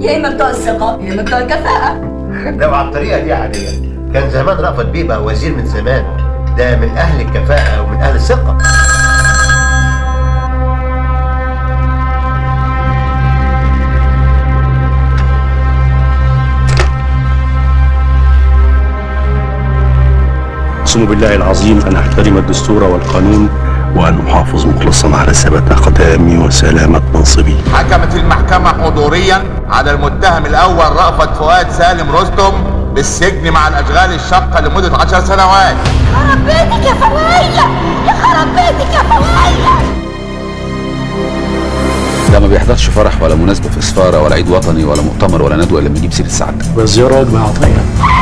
يا اما بتوع الثقه يا اما بتوع الكفاءه لو على الطريقه دي عاديه كان زمان رأفت بيه بقى وزير من زمان ده من اهل الكفاءه ومن اهل الثقه أقسم بالله العظيم أن أحترم الدستور والقانون وأن أحافظ مخلصا على ثبات أقدامي وسلامة منصبي حكمت المحكمة حضوريا على المتهم الأول رأفت فؤاد سالم رستم بالسجن مع الأشغال الشاقة لمدة عشر سنوات خرب بيتك يا فوقيه يا خرب بيتك يا فوقيه ده ما بيحضرش فرح ولا مناسبة في سفارة ولا عيد وطني ولا مؤتمر ولا ندوة إلا لما يجيب سيرة سعادتك والزيارة وجبة عطية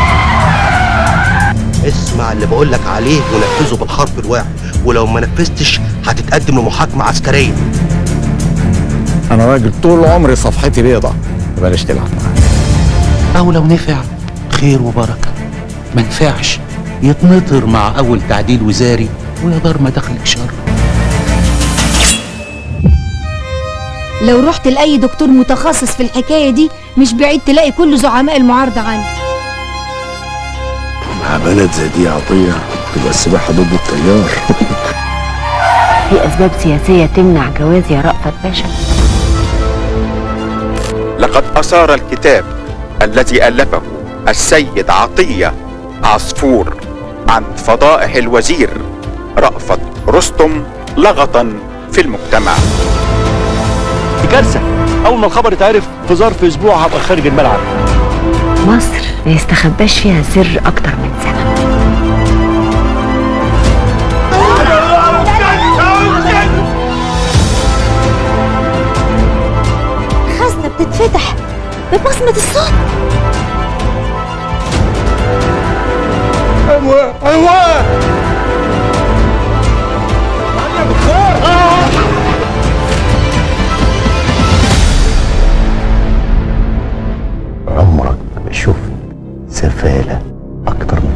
اسمع اللي بقول لك عليه ونفذه بالحرف الواحد ولو ما نفذتش هتتقدم لمحاكمة عسكرية انا راجل طول عمري صفحتي بيضة بلاش تلعب معايا أو لو نفع خير وبركة ما نفعش يتنطر مع أول تعديل وزاري ويا دار ما دخلك شر لو رحت لأي دكتور متخصص في الحكاية دي مش بعيد تلاقي كل زعماء المعارضة عندي مع بلد زي دي عطية تبقى السباحة ضد التيار في أسباب سياسية تمنع جواز يا رأفت باشا لقد أثار الكتاب الذي ألفه السيد عطية عصفور عن فضائح الوزير رأفت رستم لغطا في المجتمع دي كارثة أول ما الخبر اتعرف في ظرف أسبوع هبقى خارج الملعب مصر ما يستخباش فيها سر أكتر من سنة خزنة بتتفتح ببصمة الصوت عمرك ما شفت سفالة أكتر من